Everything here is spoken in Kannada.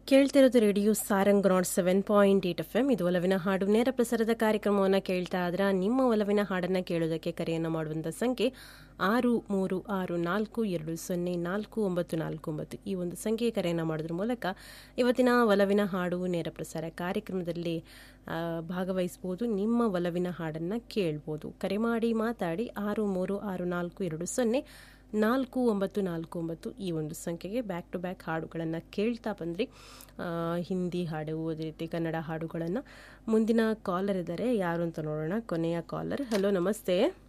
ಕೇಳ್ತಿರೋದು radio Sarang nought seven point eight F M ಇದು ಒಲವಿನ ಹಾಡು ನೇರ ಪ್ರಸಾರದ ಕಾರ್ಯಕ್ರಮವನ್ನು ಕೇಳ್ತಾ ಆದ್ರೆ ನಿಮ್ಮ ಒಲವಿನ ಹಾಡನ್ನು ಕೇಳೋದಕ್ಕೆ ಕರೆಯನ್ನು ಮಾಡುವಂಥ ಸಂಖ್ಯೆ ಆರು ಮೂರು ಆರು ನಾಲ್ಕು ಎರಡು ಸೊನ್ನೆ ನಾಲ್ಕು ಒಂಬತ್ತು ನಾಲ್ಕು ಒಂಬತ್ತು ಈ ಒಂದು ಸಂಖ್ಯೆ ಕರೆಯನ್ನು ಮಾಡೋದ್ರ ಮೂಲಕ ಇವತ್ತಿನ ಒಲವಿನ ಹಾಡು ನೇರ ಪ್ರಸಾರ ಕಾರ್ಯಕ್ರಮದಲ್ಲಿ ಆ, ಭಾಗವಹಿಸ್ಬೋದು ನಿಮ್ಮ ಒಲವಿನ ಹಾಡನ್ನು ಕೇಳ್ಬೋದು ಕರೆ ಮಾಡಿ ಮಾತಾಡಿ ಆರು ಮೂರು ಆರು ನಾಲ್ಕು ಎರಡು ಸೊನ್ನೆ ನಾಲ್ಕು ಒಂಬತ್ತು ನಾಲ್ಕು ಒಂಬತ್ತು ಈ ಒಂದು ಸಂಖ್ಯೆಗೆ ಬ್ಯಾಕ್ ಟು ಬ್ಯಾಕ್ ಹಾಡುಗಳನ್ನು ಕೇಳ್ತಾ ಬಂದ್ರಿ ಆ, ಹಿಂದಿ ಹಾಡು ಅದೇ ರೀತಿ ಕನ್ನಡ ಹಾಡುಗಳನ್ನು ಮುಂದಿನ ಕಾಲರ್ ಇದ್ದಾರೆ ಯಾರು ಅಂತ ನೋಡೋಣ ಕೊನೆಯ ಕಾಲರ್ ಹಲೋ ನಮಸ್ತೆ